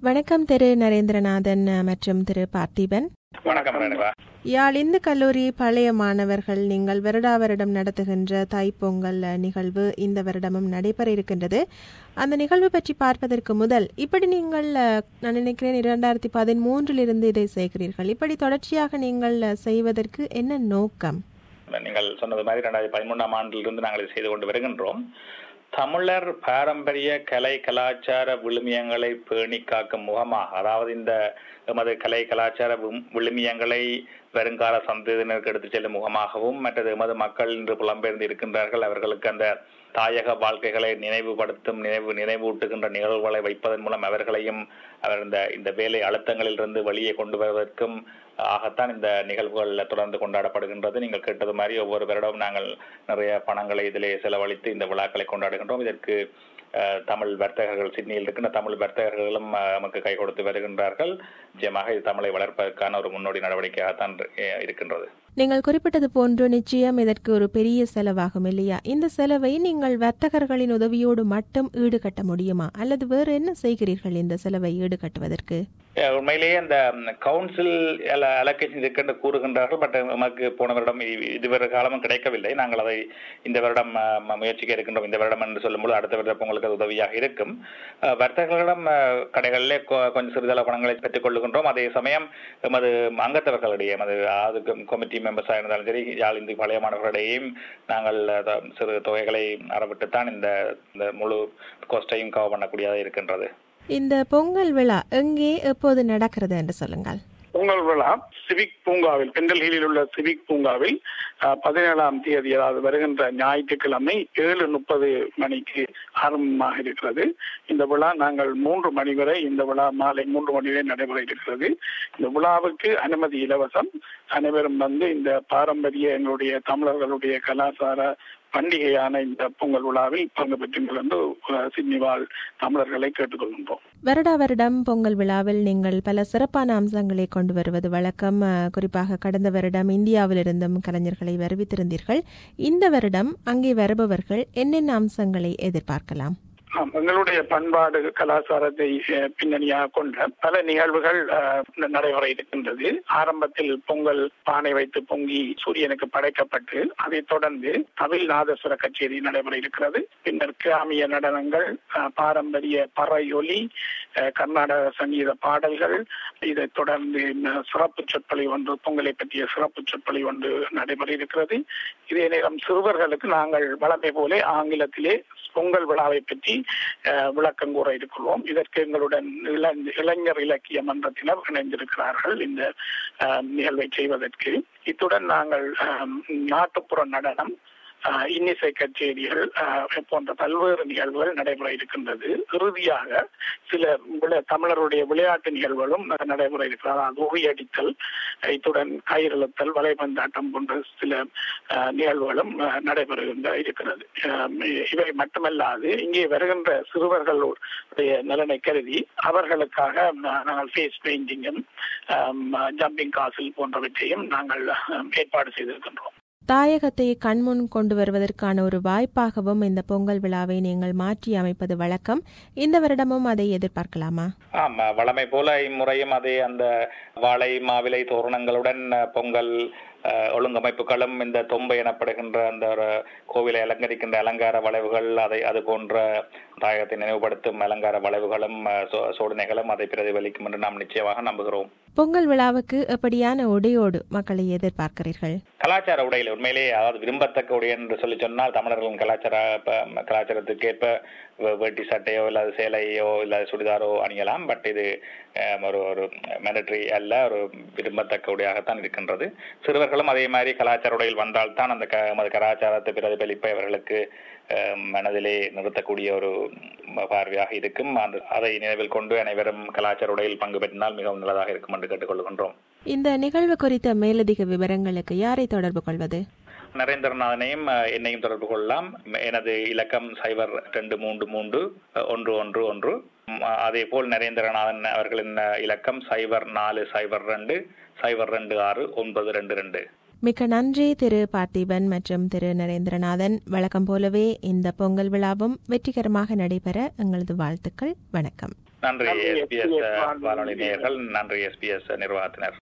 வணக்கம் திரு நரேந்திரநாதன் மற்றும் திரு பார்த்திபன் வணக்கம் ரேணுகா யாழ் இந்து கல்லூரி பழைய மாணவர்கள் நீங்கள் வருடா வருடம் நடத்துகின்ற தைப்பொங்கல் நிகழ்வு இந்த வருடமும் நடைபெற இருக்கின்றது அந்த நிகழ்வு பற்றி பார்ப்பதற்கு முதல் இப்படி நீங்கள் நான் நினைக்கிறேன் இரண்டாயிரத்தி பதிமூன்றிலிருந்து இதை செய்கிறீர்கள் இப்படி தொடர்ச்சியாக நீங்கள் செய்வதற்கு என்ன நோக்கம் நீங்கள் சொன்னது மாதிரி ரெண்டாயிரத்தி பதிமூணாம் ஆண்டிலிருந்து நாங்கள் இதை செய்து கொண்டு வருகின்றோம் தமிழர் பாரம்பரிய கலை கலாச்சார விழுமியங்களை பேணி காக்கும் முகமாக அதாவது இந்த எமது கலை கலாச்சார விழுமியங்களை வருங்கால சந்ததியினருக்கு எடுத்துச் செல்லும் முகமாகவும் மற்றது எமது மக்கள் இன்று புலம்பெயர்ந்து இருக்கின்றார்கள் அவர்களுக்கு அந்த தாயக வாழ்க்கைகளை நினைவுபடுத்தும் நினைவு நினைவூட்டுகின்ற நிகழ்வுகளை வைப்பதன் மூலம் அவர்களையும் அவர் இந்த இந்த வேலை அழுத்தங்களிலிருந்து வெளியே கொண்டு வருவதற்கும் ஆகத்தான் இந்த நிகழ்வுகள் தொடர்ந்து கொண்டாடப்படுகின்றது நீங்கள் கேட்டது மாதிரி ஒவ்வொரு வருடமும் நாங்கள் நிறைய பணங்களை இதிலே செலவழித்து இந்த விழாக்களை கொண்டாடுகின்றோம் இதற்கு தமிழ் வர்த்தகர்கள் சிட்னியில் இருக்கின்ற தமிழ் வர்த்தகர்களும் நமக்கு கை கொடுத்து வருகின்றார்கள் நிச்சயமாக இது தமிழை வளர்ப்பதற்கான ஒரு முன்னோடி நடவடிக்கையாகத்தான் இருக்கின்றது நீங்கள் குறிப்பிட்டது போன்று நிச்சயம் இதற்கு ஒரு பெரிய செலவாகும் இல்லையா இந்த செலவை நீங்கள் வர்த்தகர்களின் உதவியோடு மட்டும் ஈடுகட்ட முடியுமா அல்லது வேறு என்ன செய்கிறீர்கள் இந்த செலவை ஈடுகட்டுவதற்கு உண்மையிலேயே அந்த கவுன்சில் அலோகேஷன் இருக்குன்னு கூறுகின்றார்கள் பட் நமக்கு போன வருடம் இதுவரை காலமும் கிடைக்கவில்லை நாங்கள் அதை இந்த வருடம் முயற்சிக்க இருக்கின்றோம் இந்த வருடம் என்று சொல்லும்போது அடுத்த வருடம் உங்களுக்கு அது உதவியாக இருக்கும் வர்த்தகர்களிடம் கடைகளிலே கொஞ்சம் சிறிதளவு பணங்களை பெற்றுக் கொள்ளுகின்றோம் அதே சமயம் எமது அங்கத்தவர்களிடையே எமது அதுக்கு கமிட்டி மெம்பர்ஸாக இருந்தாலும் சரி யாழ் இந்து பழைய மாணவர்களிடையும் நாங்கள் சிறு தொகைகளை அறவிட்டுத்தான் இந்த இந்த முழு கோஸ்டையும் கவர் பண்ணக்கூடியதாக இருக்கின்றது இந்த பொங்கல் விழா எங்கே எப்போது நடக்கிறது என்று சொல்லுங்கள் பொங்கல் விழா சிவிக் பூங்காவில் பெண்டல் ஹில்லில் உள்ள சிவிக் பூங்காவில் பதினேழாம் தேதி அதாவது வருகின்ற ஞாயிற்றுக்கிழமை ஏழு முப்பது மணிக்கு ஆரம்பமாக இருக்கிறது இந்த விழா நாங்கள் மூன்று மணி வரை இந்த விழா மாலை மூன்று மணி வரை நடைபெற இருக்கிறது இந்த விழாவுக்கு அனுமதி இலவசம் அனைவரும் வந்து இந்த பாரம்பரிய எங்களுடைய தமிழர்களுடைய கலாச்சார பண்டிகையான இந்த பொங்கல் விழாவில் பங்கு பெற்றுங்கள் என்று சிட்னி வாழ் தமிழர்களை கேட்டுக்கொள்கின்றோம் வருடா வருடம் பொங்கல் விழாவில் நீங்கள் பல சிறப்பான அம்சங்களை கொண்டு வருவது வழக்கம் குறிப்பாக கடந்த வருடம் இந்தியாவிலிருந்தும் கலைஞர்களை வருவித்திருந்தீர்கள் இந்த வருடம் அங்கே வருபவர்கள் என்னென்ன அம்சங்களை எதிர்பார்க்கலாம் எங்களுடைய பண்பாடு கலாச்சாரத்தை பின்னணியாக கொண்ட பல நிகழ்வுகள் நடைபெற இருக்கின்றது ஆரம்பத்தில் பொங்கல் பானை வைத்து பொங்கி சூரியனுக்கு படைக்கப்பட்டு அதைத் தொடர்ந்து தமிழ் நாதஸ்வர கச்சேரி நடைபெற இருக்கிறது பின்னர் கிராமிய நடனங்கள் பாரம்பரிய பறையொலி கர்நாடக சங்கீத பாடல்கள் இதைத் தொடர்ந்து சிறப்பு சொற்பொழி ஒன்று பொங்கலை பற்றிய சிறப்பு சொற்பொழி ஒன்று நடைபெற இருக்கிறது இதே நேரம் சிறுவர்களுக்கு நாங்கள் வளமை போல ஆங்கிலத்திலே பொங்கல் விழாவை பற்றி விளக்கம் கூற இருக்கிறோம் இதற்கு எங்களுடன் இளைஞர் இலக்கிய மன்றத்தினர் இணைந்திருக்கிறார்கள் இந்த நிகழ்வை செய்வதற்கு இத்துடன் நாங்கள் நாட்டுப்புற நடனம் இன்னிசை கச்சேரிகள் போன்ற பல்வேறு நிகழ்வுகள் நடைபெற இருக்கின்றது இறுதியாக சில தமிழருடைய விளையாட்டு நிகழ்வுகளும் நடைபெற இருக்கிறது அதாவது உரியடித்தல் இத்துடன் கயிறுத்தல் வலைபந்தாட்டம் போன்ற சில நிகழ்வுகளும் நடைபெறுகின்ற இருக்கிறது இவை மட்டுமல்லாது இங்கே வருகின்ற சிறுவர்களுடைய நலனை கருதி அவர்களுக்காக நாங்கள் ஃபேஸ் பெயிண்டிங்கும் ஜம்பிங் காசில் போன்றவற்றையும் நாங்கள் ஏற்பாடு செய்திருக்கின்றோம் தாயகத்தை கண்முன் கொண்டு வருவதற்கான ஒரு வாய்ப்பாகவும் இந்த பொங்கல் விழாவை நீங்கள் மாற்றி அமைப்பது வழக்கம் இந்த வருடமும் அதை எதிர்பார்க்கலாமா ஆமா வளமை போல இம்முறையும் அதே அந்த வாழை மாவிலை தோரணங்களுடன் பொங்கல் ஒழுங்கமைப்புகளும் இந்த தொம்பை எனப்படுகின்ற அந்த கோவிலை அலங்கரிக்கின்ற அலங்கார வளைவுகள் அதை அது போன்ற தாயகத்தை நினைவுபடுத்தும் அலங்கார வளைவுகளும் சோதனைகளும் அதை பிரதிபலிக்கும் என்று நாம் நிச்சயமாக நம்புகிறோம் பொங்கல் விழாவுக்கு எப்படியான உடையோடு மக்களை எதிர்பார்க்கிறீர்கள் கலாச்சார உடையில் உண்மையிலேயே அதாவது விரும்பத்தக்க உடை என்று சொல்லி சொன்னால் தமிழர்களின் கலாச்சார கலாச்சாரத்துக்கேற்ப வேட்டி சட்டையோ இல்லாத சேலையோ இல்லாத சுடிதாரோ அணியலாம் பட் இது ஒரு ஒரு மேண்டட்ரி அல்ல ஒரு விரும்பத்தக்க உடையாகத்தான் இருக்கின்றது சிறுவர்களும் அதே மாதிரி கலாச்சார உடையில் வந்தால்தான் அந்த க கலாச்சாரத்தை பிரதிபலிப்பை அவர்களுக்கு மனதிலே நிறுத்தக்கூடிய ஒரு பார்வையாக இருக்கும் அந்த அதை நினைவில் கொண்டு அனைவரும் கலாச்சார உடையில் பங்கு பெற்றினால் மிகவும் நல்லதாக இருக்கும் என்று கேட்டுக்கொள்கின்றோம் இந்த நிகழ்வு குறித்த மேலதிக விவரங்களுக்கு யாரை தொடர்பு கொள்வது நரேந்திரநாதனையும் என்னையும் தொடர்பு கொள்ளலாம் எனது இலக்கம் சைபர் ரெண்டு மூன்று மூன்று ஒன்று ஒன்று ஒன்று அதே போல் நரேந்திரநாதன் அவர்களின் இலக்கம் சைபர் நாலு சைபர் ரெண்டு சைபர் ரெண்டு ஆறு ஒன்பது ரெண்டு ரெண்டு மிக்க நன்றி திரு பார்த்திபன் மற்றும் திரு நரேந்திரநாதன் வழக்கம் போலவே இந்த பொங்கல் விழாவும் வெற்றிகரமாக நடைபெற எங்களது வாழ்த்துக்கள் வணக்கம் நன்றி நன்றி, எஸ்பிஎஸ் SBS வானொலி வானொலி நேயர்கள் நன்றி எஸ்பிஎஸ் நிர்வாகத்தினர்